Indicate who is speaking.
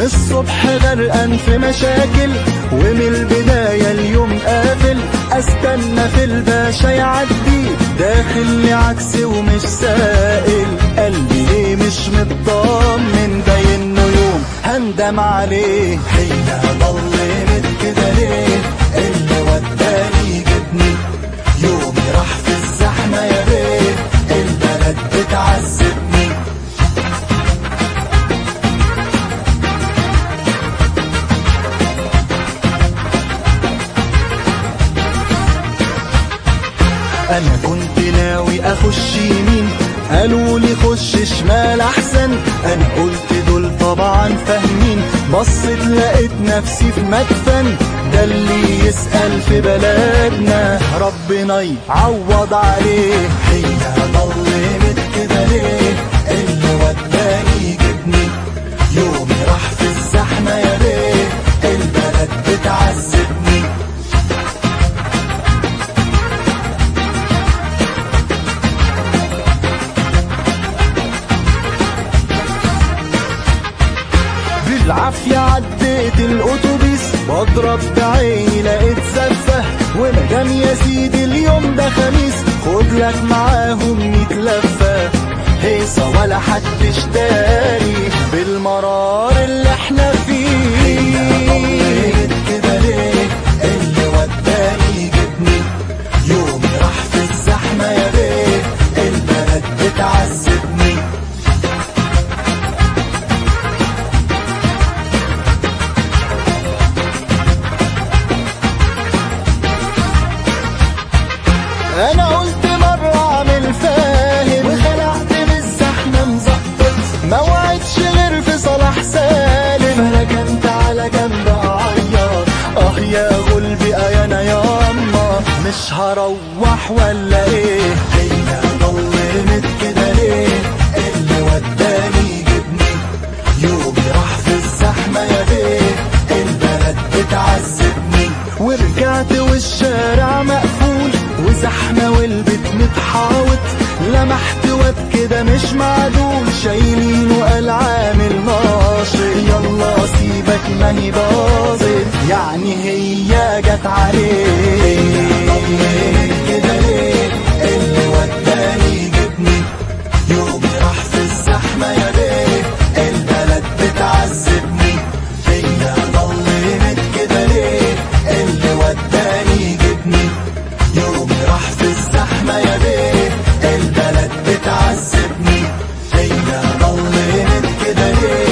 Speaker 1: من الصبح غرقان في مشاكل ومن البداية اليوم قافل استنى في الباشا يعدي داخل لي عكسي ومش سائل قلبي ليه مش مطمن باين انه يوم هندم عليه هي ضلمت كده ليه اللي وداني جبني يومي راح في الزحمة يا بيه البلد بتعذبني انا كنت ناوي اخش يمين قالوا لي خش شمال احسن انا قلت دول طبعا فاهمين بصيت لقيت نفسي في مدفن ده اللي يسأل في بلدنا ربنا يعوض عليه هي ضلمت كده ليه اللي وداني جبني يومي راح في الزحمة يا بيه البلد بتعذبني بالعافية عديت الأتوبيس بضرب بعيني لقيت زفة ومدام يا سيدي اليوم ده خميس خد لك معاهم ميت لفة هيصة ولا حد اشتاري بالمرار اللي احنا فيه كده ليه اللي وداني جبني يومي راح في الزحمة يا بيه البلد بتعذبني انا قلت مرة اعمل فاهم وخلعت من الزحمة مظبط ما وعدش غير في صلاح سالم فركنت على جنب اعيط اه يا غلبي اه انا ياما مش هروح ولا ايه هي ضلمت كده ليه اللي وداني جبني يومي راح في الزحمة يا بيه البلد بتعذبني ورجعت والشارع مقفول وزحمة والبيت متحاوط لمحت واد كده مش معدول شايلينه قال عامل ناشط يلا سيبك ما هي باظت يعني هي جت عليه كده ليه اللي وداني جبني يومي راح في الزحمة يا بيه البلد بتعذبني هي ضلمت كده ليه اللي وداني جبني يومي راح في الزحمة يا بيه البلد بتعذبني هي ضلمت كده ليه